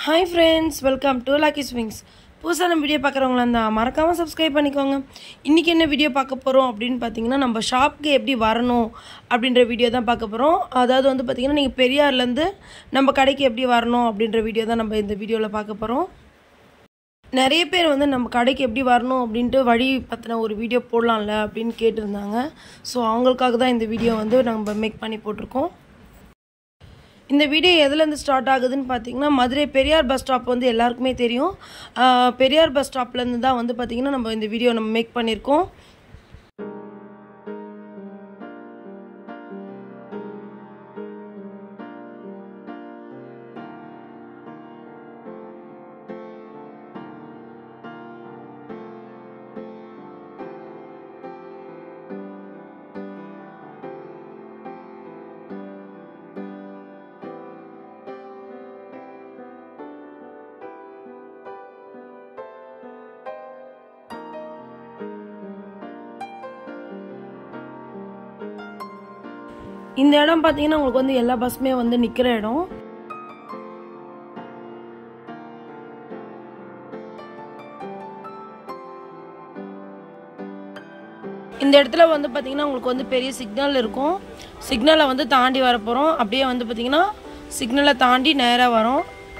hi friends welcome to Lucky Swings புதுசாக நம்ம video பார்க்குறவங்களா இருந்தால் மறக்காமல் சப்ஸ்கிரைப் பண்ணிக்கோங்க இன்றைக்கி என்ன வீடியோ பார்க்க போகிறோம் அப்படின்னு பார்த்தீங்கன்னா நம்ம ஷாப்க்கு எப்படி வரணும் அப்படின்ற வீடியோ தான் பார்க்க போகிறோம் அதாவது வந்து பார்த்திங்கன்னா நீங்கள் பெரியார்லேருந்து நம்ம கடைக்கு எப்படி வரணும் அப்படின்ற வீடியோ தான் நம்ம இந்த வீடியோவில் பார்க்க போகிறோம் நிறைய பேர் வந்து நம்ம கடைக்கு எப்படி வரணும் அப்படின்ட்டு வழி பற்றின ஒரு வீடியோ போடலாம்ல அப்படின்னு கேட்டிருந்தாங்க ஸோ அவங்களுக்காக தான் இந்த வீடியோ வந்து நம்ம மேக் பண்ணி போட்டிருக்கோம் இந்த வீடியோ எதுலேருந்து ஸ்டார்ட் ஆகுதுன்னு பார்த்தீங்கன்னா மதுரை பெரியார் பஸ் ஸ்டாப் வந்து எல்லாருக்குமே தெரியும் ஆஹ் பெரியார் பஸ் ஸ்டாப்லேருந்து தான் வந்து பார்த்திங்கன்னா நம்ம இந்த வீடியோ நம்ம மேக் பண்ணியிருக்கோம் இந்த இடம் பார்த்தீங்கன்னா உங்களுக்கு வந்து எல்லா பஸ்ஸுமே வந்து நிற்கிற இடம் இந்த இடத்துல வந்து பார்த்தீங்கன்னா உங்களுக்கு வந்து பெரிய சிக்னல் இருக்கும் சிக்னலை வந்து தாண்டி வர போகிறோம் அப்படியே வந்து பார்த்தீங்கன்னா சிக்னலை தாண்டி நேராக வரோம்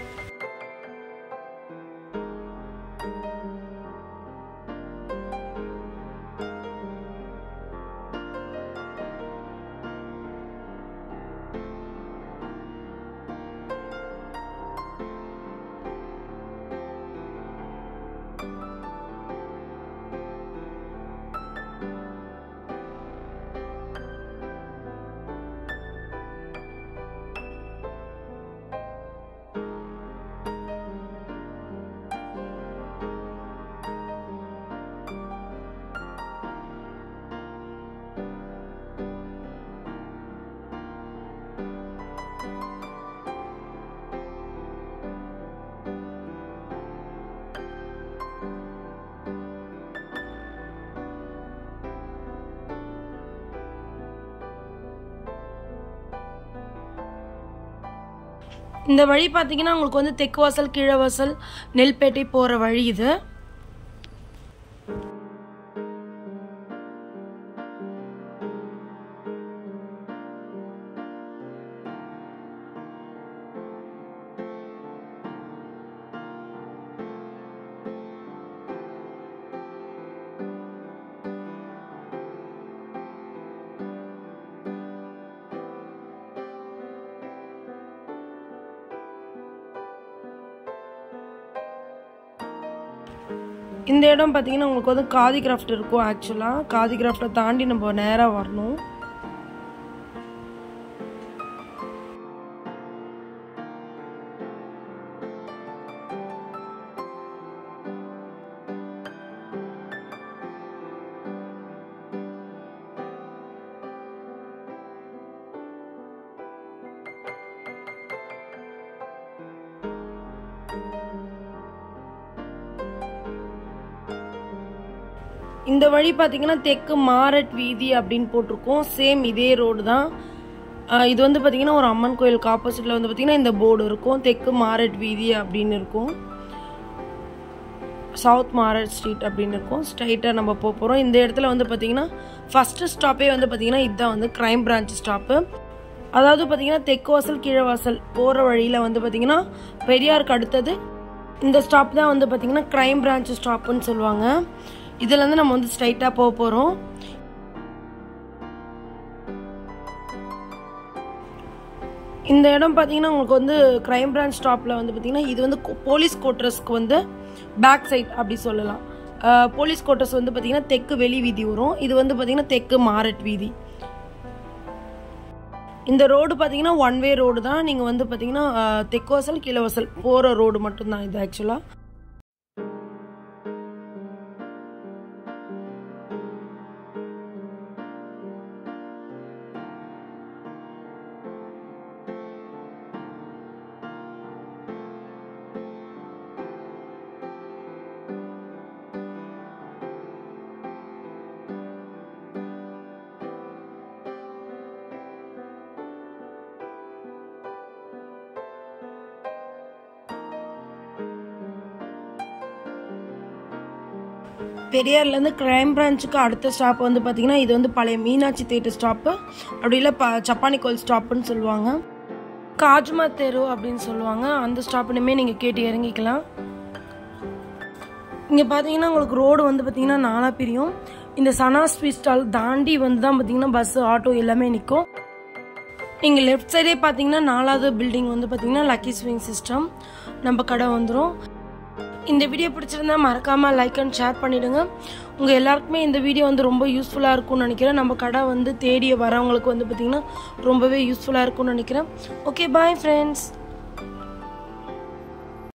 இந்த வழி பார்த்தீங்கன்னா உங்களுக்கு வந்து தெற்கு வாசல் கீழ வாசல் நெல்பேட்டை போகிற வழி இது இந்த இடம் பார்த்தீங்கன்னா உங்களுக்கு வந்து காதி கிராஃப்ட் இருக்கும் ஆக்சுவலாக காதி கிராஃப்டை தாண்டி நம்ம நேராக வரணும் இந்த வழி பார்த்தீங்கன்னா தெற்கு மாரட் வீதி அப்படின்னு போட்டிருக்கோம் சேம் இதே ரோடு தான் ஆஹ் இது வந்து பார்த்தீங்கன்னா ஒரு அம்மன் கோயிலுக்கு ஆப்போசிட்டில் வந்து பார்த்தீங்கன்னா இந்த போர்டு இருக்கும் தெற்கு மாரட் வீதி அப்படின்னு இருக்கும் சவுத் மாரட் ஸ்ட்ரீட் அப்படின்னு இருக்கும் ஸ்ட்ரைட்டாக நம்ம போக போகிறோம் இந்த இடத்துல வந்து பார்த்தீங்கன்னா ஃபஸ்ட்டு ஸ்டாப்பே வந்து பார்த்தீங்கன்னா இதுதான் வந்து க்ரைம் பிரான்ச் ஸ்டாப்பு அதாவது பார்த்தீங்கன்னா தெற்கு வாசல் கீழ வாசல் போகிற வழியில் வந்து பார்த்தீங்கன்னா பெரியாருக்கு அடுத்தது இந்த ஸ்டாப் தான் வந்து பார்த்தீங்கன்னா க்ரைம் பிரான்ச் ஸ்டாப்புன்னு சொல்லுவாங்க இதுலேருந்து நம்ம வந்து ஸ்ட்ரைட்டாக போக போகிறோம் இந்த இடம் பார்த்தீங்கன்னா உங்களுக்கு வந்து க்ரைம் பிரான்ச் ஸ்டாப்பில் வந்து பார்த்தீங்கன்னா இது வந்து கோ- போலீஸ் கோட்ரஸ்க்கு வந்து பேக் சைட் அப்படி சொல்லலாம் அஹ், போலீஸ் கோட்ரஸ் வந்து பார்த்தீங்கன்னா தெற்கு வெளி வீதி வரும் இது வந்து பார்த்தீங்கன்னா தெற்கு மாரட் வீதி இந்த ரோடு பார்த்தீங்கன்னா ஒன் வே ரோடு தான் நீங்கள் வந்து பார்த்தீங்கன்னா அஹ், தெற்கு வாசல் கீழ வாசல் போகிற ரோடு மட்டும்தான் இது ஆக்சுவலாக பெரியார்லேருந்து கிரைம் பிரான்ச்சுக்கு அடுத்த ஸ்டாப் வந்து பார்த்தீங்கன்னா இது வந்து பழைய மீனாட்சி தேட்டர் ஸ்டாப்பு அப்படி இல்லை ப சப்பானி கோயில் ஸ்டாப்புன்னு சொல்லுவாங்க காஜ்மா தெரு அப்படின்னு சொல்லுவாங்க அந்த ஸ்டாப்னுமே நீங்கள் கேட்டு இறங்கிக்கலாம் இங்கே பார்த்தீங்கன்னா உங்களுக்கு ரோடு வந்து பார்த்தீங்கன்னா நாலா பிரியும் இந்த சனா ஸ்வீட் ஸ்டால் தாண்டி வந்து தான் பார்த்தீங்கன்னா பஸ் ஆட்டோ எல்லாமே நிற்கும் நீங்கள் லெஃப்ட் சைடே பார்த்தீங்கன்னா நாலாவது பில்டிங் வந்து பார்த்தீங்கன்னா லக்கி ஸ்விங் சிஸ்டம் நம்ம கடை வந்துடும் இந்த வீடியோ பிடிச்சிருந்தா மறக்காமல் லைக் அண்ட் ஷேர் பண்ணிவிடுங்க உங்கள் எல்லாருக்குமே இந்த வீடியோ வந்து ரொம்ப யூஸ்ஃபுல்லாக இருக்கும்னு நினைக்கிறேன் நம்ம கடை வந்து தேடிய வரவங்களுக்கு வந்து பார்த்திங்கன்னா ரொம்பவே யூஸ்ஃபுல்லாக இருக்கும்னு நினைக்கிறேன் ஓகே பாய் ஃப்ரெண்ட்ஸ்